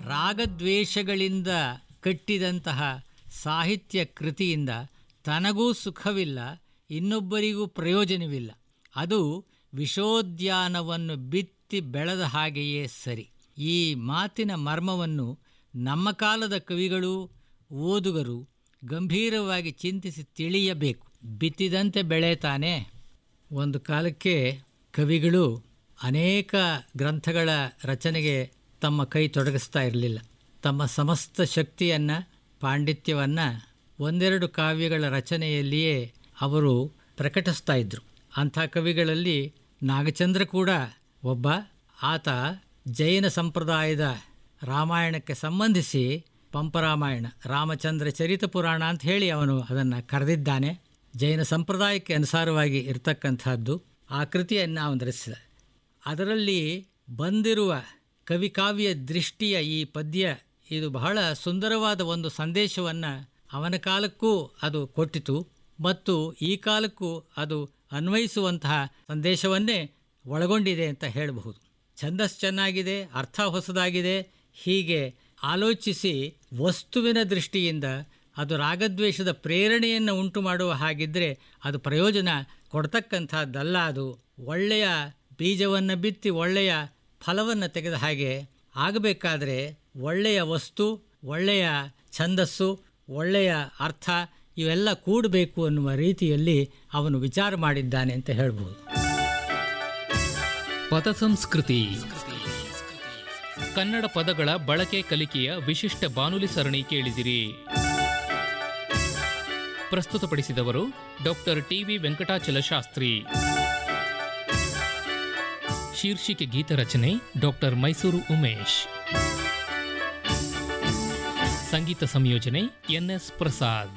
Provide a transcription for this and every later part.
ರಾಗದ್ವೇಷಗಳಿಂದ ಕಟ್ಟಿದಂತಹ ಸಾಹಿತ್ಯ ಕೃತಿಯಿಂದ ತನಗೂ ಸುಖವಿಲ್ಲ ಇನ್ನೊಬ್ಬರಿಗೂ ಪ್ರಯೋಜನವಿಲ್ಲ ಅದು ವಿಷೋದ್ಯಾನವನ್ನು ಬಿತ್ತಿ ಬೆಳೆದ ಹಾಗೆಯೇ ಸರಿ ಈ ಮಾತಿನ ಮರ್ಮವನ್ನು ನಮ್ಮ ಕಾಲದ ಕವಿಗಳು ಓದುಗರು ಗಂಭೀರವಾಗಿ ಚಿಂತಿಸಿ ತಿಳಿಯಬೇಕು ಬಿತ್ತಿದಂತೆ ಬೆಳೆ ತಾನೇ ಒಂದು ಕಾಲಕ್ಕೆ ಕವಿಗಳು ಅನೇಕ ಗ್ರಂಥಗಳ ರಚನೆಗೆ ತಮ್ಮ ಕೈ ತೊಡಗಿಸ್ತಾ ಇರಲಿಲ್ಲ ತಮ್ಮ ಸಮಸ್ತ ಶಕ್ತಿಯನ್ನು ಪಾಂಡಿತ್ಯವನ್ನು ಒಂದೆರಡು ಕಾವ್ಯಗಳ ರಚನೆಯಲ್ಲಿಯೇ ಅವರು ಪ್ರಕಟಿಸ್ತಾ ಇದ್ದರು ಅಂಥ ಕವಿಗಳಲ್ಲಿ ನಾಗಚಂದ್ರ ಕೂಡ ಒಬ್ಬ ಆತ ಜೈನ ಸಂಪ್ರದಾಯದ ರಾಮಾಯಣಕ್ಕೆ ಸಂಬಂಧಿಸಿ ಪಂಪರಾಮಾಯಣ ರಾಮಚಂದ್ರ ಚರಿತ ಪುರಾಣ ಅಂತ ಹೇಳಿ ಅವನು ಅದನ್ನು ಕರೆದಿದ್ದಾನೆ ಜೈನ ಸಂಪ್ರದಾಯಕ್ಕೆ ಅನುಸಾರವಾಗಿ ಇರತಕ್ಕಂಥದ್ದು ಆ ಕೃತಿಯನ್ನು ಅವನು ರಚಿಸಿದ ಅದರಲ್ಲಿ ಬಂದಿರುವ ಕವಿಕಾವ್ಯ ದೃಷ್ಟಿಯ ಈ ಪದ್ಯ ಇದು ಬಹಳ ಸುಂದರವಾದ ಒಂದು ಸಂದೇಶವನ್ನು ಅವನ ಕಾಲಕ್ಕೂ ಅದು ಕೊಟ್ಟಿತು ಮತ್ತು ಈ ಕಾಲಕ್ಕೂ ಅದು ಅನ್ವಯಿಸುವಂತಹ ಸಂದೇಶವನ್ನೇ ಒಳಗೊಂಡಿದೆ ಅಂತ ಹೇಳಬಹುದು ಛಂದಸ್ ಚೆನ್ನಾಗಿದೆ ಅರ್ಥ ಹೊಸದಾಗಿದೆ ಹೀಗೆ ಆಲೋಚಿಸಿ ವಸ್ತುವಿನ ದೃಷ್ಟಿಯಿಂದ ಅದು ರಾಗದ್ವೇಷದ ಪ್ರೇರಣೆಯನ್ನು ಉಂಟು ಮಾಡುವ ಹಾಗಿದ್ದರೆ ಅದು ಪ್ರಯೋಜನ ಕೊಡ್ತಕ್ಕಂಥದ್ದಲ್ಲ ಅದು ಒಳ್ಳೆಯ ಬೀಜವನ್ನು ಬಿತ್ತಿ ಒಳ್ಳೆಯ ಫಲವನ್ನು ತೆಗೆದ ಹಾಗೆ ಆಗಬೇಕಾದ್ರೆ ಒಳ್ಳೆಯ ವಸ್ತು ಒಳ್ಳೆಯ ಛಂದಸ್ಸು ಒಳ್ಳೆಯ ಅರ್ಥ ಇವೆಲ್ಲ ಕೂಡಬೇಕು ಅನ್ನುವ ರೀತಿಯಲ್ಲಿ ಅವನು ವಿಚಾರ ಮಾಡಿದ್ದಾನೆ ಅಂತ ಹೇಳ್ಬೋದು ಪದ ಸಂಸ್ಕೃತಿ ಕನ್ನಡ ಪದಗಳ ಬಳಕೆ ಕಲಿಕೆಯ ವಿಶಿಷ್ಟ ಬಾನುಲಿ ಸರಣಿ ಕೇಳಿದಿರಿ ಪ್ರಸ್ತುತಪಡಿಸಿದವರು ಡಾಕ್ಟರ್ ಟಿವಿ ವೆಂಕಟಾಚಲ ಶಾಸ್ತ್ರಿ ಶೀರ್ಷಿಕೆ ಗೀತರಚನೆ ಡಾಕ್ಟರ್ ಮೈಸೂರು ಉಮೇಶ್ ಸಂಗೀತ ಸಂಯೋಜನೆ ಎನ್ಎಸ್ ಪ್ರಸಾದ್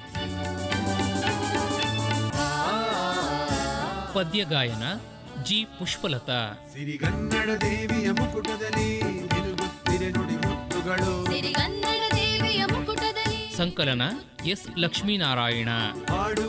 ಪದ್ಯ ಗಾಯನ ಜಿ ಪುಷ್ಪಲತಾ ಸಿರಿಗನ್ನಡ ದೇವಿಯ ಮುಕುಟದಲ್ಲಿ ನಿಲುಗುತ್ತಿರೆ ನುಡಿ ಮುತ್ತುಗಳು ಸಿರಿಗನ್ನಡ ದೇವಿಯ ಮುಕುಟದಲ್ಲಿ ಸಂಕಲನ ಎಸ್ ಲಕ್ಷ್ಮೀನಾರಾಯಣ ಹಾಡು